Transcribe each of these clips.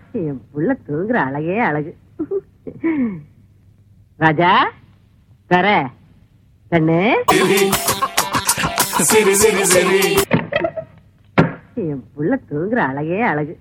என் புள்ள தூங்குற அழகே அழகு ராஜா தர கண்ணு City, city, city. என் புள்ள தூங்குற அழகே அழகு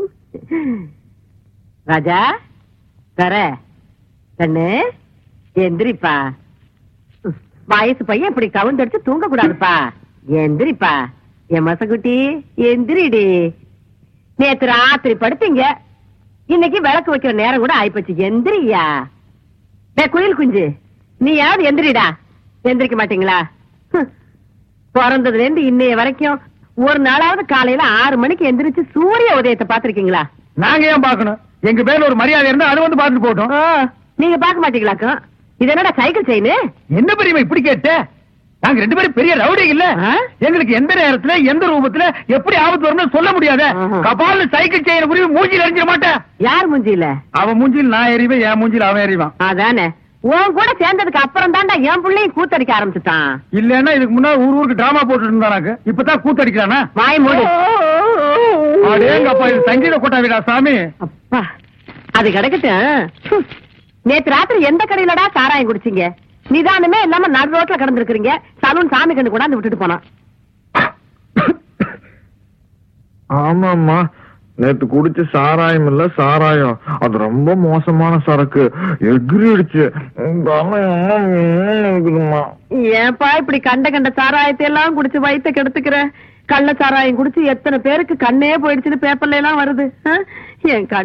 ராஜா தர கண்ணு எந்திரிப்பா வயசு பையன் இப்படி கவுந்தடிச்சு தூங்க கூடாதுப்பா எந்திரிப்பா என் மசக்குட்டி எந்திரிடி நேத்து ராத்திரி படுத்தீங்க இன்னைக்கு விளக்கு வைக்கிற நேரம் கூட ஆயிப்போச்சு எந்திரியா டே குயில் குஞ்சு நீயாவது எந்திரிடா எந்திரிக்க மாட்டீங்களா ஹம். பிறந்ததுல இருந்து இன்னைய வரைக்கும் ஒரு நாளாவது காலையில ஆறு மணிக்கு எந்திரிச்சு சூரிய உதயத்தை பாத்திருக்கீங்களா நாங்க ஏன் பாக்கணும் எங்க பேர்ல ஒரு மரியாதை இருந்தா அது வந்து பாத்துட்டு போட்டோம் நீங்க பாக்க மாட்டீங்களாக்கும் இது என்னடா சைக்கிள் செயின் என்ன பெரியமா இப்படி கேட்ட நாங்க ரெண்டு பேரும் பெரிய ரவுடி இல்ல ஆ? எங்களுக்கு எந்த நேரத்துல எந்த ரூபத்துல எப்படி ஆபத்து வரும்னு சொல்ல முடியாது ஆஹா. கபால சைக்கிள் செய்யற புரிய மூஞ்சில எறிஞ்சிட மாட்டேன் யார் மூஞ்சியில அவன் மூஞ்சில் நான் எறிவேன் என் மூஞ்சில் அவன் எறிவான் அதானே உன் கூட சேர்ந்ததுக்கு அப்புறம் தான்டா என் பிள்ளையும் கூத்தடிக்க ஆரம்பிச்சுட்டான் இல்லன்னா இதுக்கு முன்னாடி ஊர் ஊருக்கு டிராமா போட்டுட்டு இருந்தானாக்கு இப்பதான் கூத்தடிக்கிறானா வாய் மூடு அடேங்க அப்பா இது சங்கீத கோட்டா வீடா சாமி அப்பா அது கிடக்கட்டும் ஹம். நேத்து ராத்திரி எந்த கடையிலடா சாராயம் குடிச்சீங்க நிதானமே இல்லாம நடு ரோட்ல கிடந்திருக்கிறீங்க சலூன் சாமி கண்டு கொண்டாந்து விட்டுட்டு போனான் ஆமாம்மா நேத்து குடிச்ச சாராயம் இல்ல சாராயம் அது ரொம்ப மோசமான சரக்கு எகிரிடுச்சு இருக்குதுமா ஏன்பா இப்படி கண்ட கண்ட சாராயத்தை எல்லாம் குடிச்சு வயித்த கெடுத்துக்கிற கள்ள சாராயம் குடிச்சு எத்தனை பேருக்கு கண்ணே போயிடுச்சுன்னு பேப்பர்ல எல்லாம் வருது ஆ? என் கண்